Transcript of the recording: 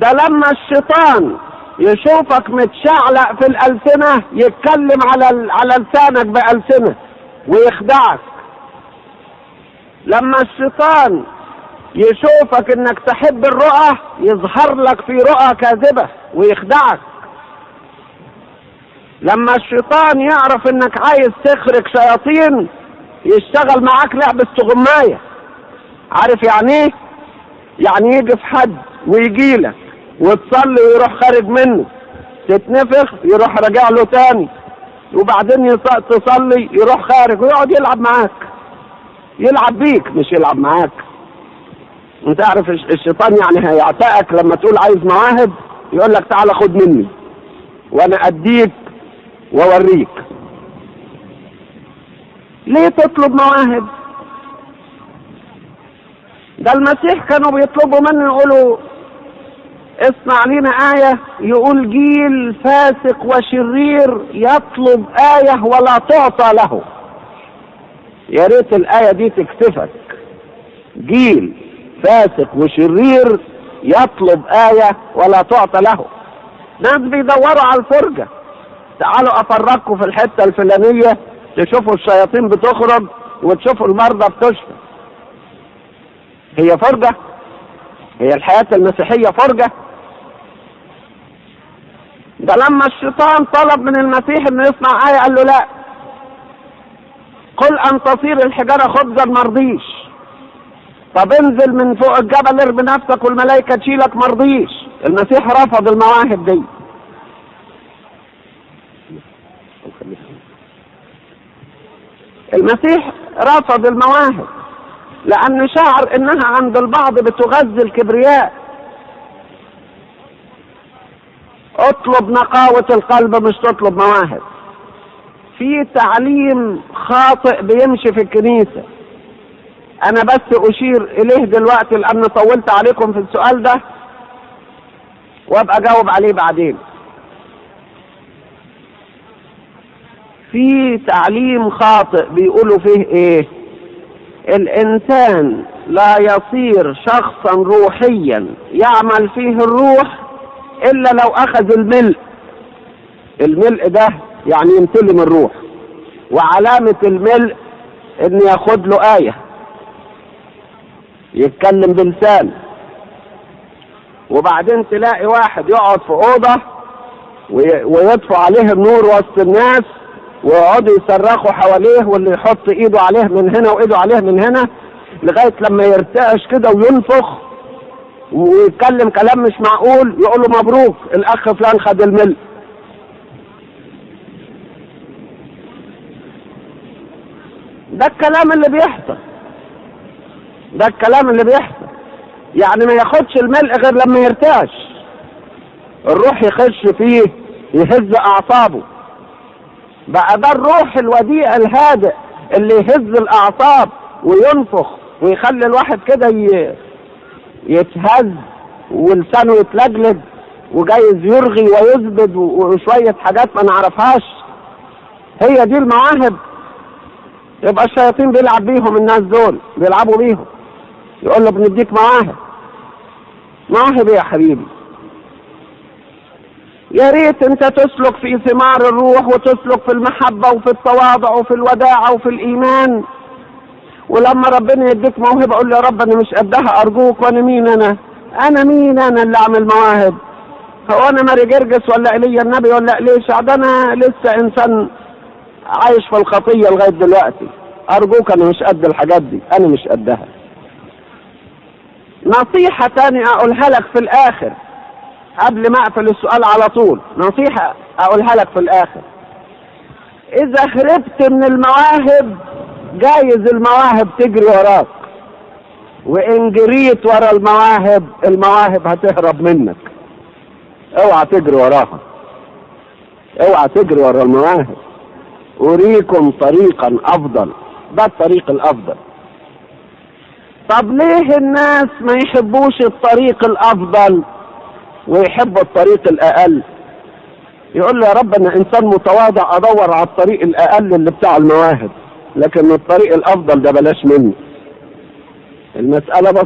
ده لما الشيطان يشوفك متشعلق في الألسنة يتكلم على على لسانك بألسنة ويخدعك لما الشيطان يشوفك انك تحب الرؤى يظهر لك في رؤى كاذبة ويخدعك لما الشيطان يعرف انك عايز تخرج شياطين يشتغل معاك لعبة استغماية عارف يعني ايه يعني يجي في حد ويجي لك وتصلي ويروح خارج منه تتنفخ يروح راجع له تاني وبعدين يص- تصلي يروح خارج ويقعد يلعب معاك يلعب بيك مش يلعب معاك انت عارف الش- الشيطان يعني هيعتقك لما تقول عايز مواهب يقول لك تعالى خد مني وانا اديك واوريك ليه تطلب مواهب ده المسيح كانوا بيطلبوا منه يقولوا اصنع لنا آية يقول جيل فاسق وشرير يطلب آية ولا تعطى له يا ريت الآية دي تكسفك جيل فاسق وشرير يطلب آية ولا تعطى له ناس بيدوروا على الفرجة تعالوا أفرجكم في الحتة الفلانية تشوفوا الشياطين بتخرج وتشوفوا المرضى بتشفى هي فرجة هي الحياة المسيحية فرجة ده لما الشيطان طلب من المسيح انه يصنع آية قال له لا قل ان تصير الحجارة خبزا مرضيش طب انزل من فوق الجبل ارمي نفسك والملائكة تشيلك مرضيش المسيح رفض المواهب دي المسيح رفض المواهب لأنه شعر إنها عند البعض بتغذي الكبرياء اطلب نقاوة القلب مش تطلب مواهب في تعليم خاطئ بيمشي في الكنيسة أنا بس أشير إليه دلوقتي لأن طولت عليكم في السؤال ده وأبقى أجاوب عليه بعدين في تعليم خاطئ بيقولوا فيه إيه الإنسان لا يصير شخصا روحيا يعمل فيه الروح إلا لو أخذ الملء الملء ده يعني يمتلي من الروح وعلامة الملء إن ياخد له آية يتكلم بلسان وبعدين تلاقي واحد يقعد في أوضة وي- ويطفوا عليه النور وسط الناس ويقعدوا يصرخوا حواليه واللي يحط ايده عليه من هنا وايده عليه من هنا لغايه لما يرتعش كده وينفخ ويتكلم كلام مش معقول يقول له مبروك الاخ فلان خد الملء ده الكلام اللي بيحصل ده الكلام اللي بيحصل يعني ما ياخدش الملء غير لما يرتعش الروح يخش فيه يهز اعصابه بقى ده الروح الوديع الهادئ اللي يهز الاعصاب وينفخ ويخلي الواحد كده ي- يتهز ولسانه يتلجلج وجايز يرغي ويزبد و- وشوية حاجات ما نعرفهاش هي دي المواهب يبقى الشياطين بيلعب بيهم الناس دول بيلعبوا بيهم يقول له بنديك مواهب مواهب إيه يا حبيبي يا ريت انت تسلك في ثمار الروح وتسلك في المحبة وفي التواضع وفي الوداعة وفي الإيمان ولما ربنا يديك موهبة قول له يا رب أنا مش قدها أرجوك وأنا مين أنا؟ أنا مين أنا اللي أعمل مواهب؟ هو أنا ماري جرجس ولا إيليا النبي ولا إليشع ده أنا لسه إنسان عايش في الخطية لغاية دلوقتي أرجوك أنا مش قد الحاجات دي أنا مش قدها نصيحة تاني أقولها لك في الآخر قبل ما أقفل السؤال على طول نصيحة أقولها لك في الآخر إذا هربت من المواهب جايز المواهب تجري وراك وإن جريت ورا المواهب المواهب هتهرب منك اوعى تجري وراها اوعى تجري ورا المواهب أريكم طريقا أفضل ده الطريق الأفضل طب ليه الناس ما يحبوش الطريق الأفضل ويحبوا الطريق الأقل يقول له يا رب أنا إنسان متواضع أدور على الطريق الأقل اللي بتاع المواهب لكن الطريق الأفضل ده بلاش منه المسألة بس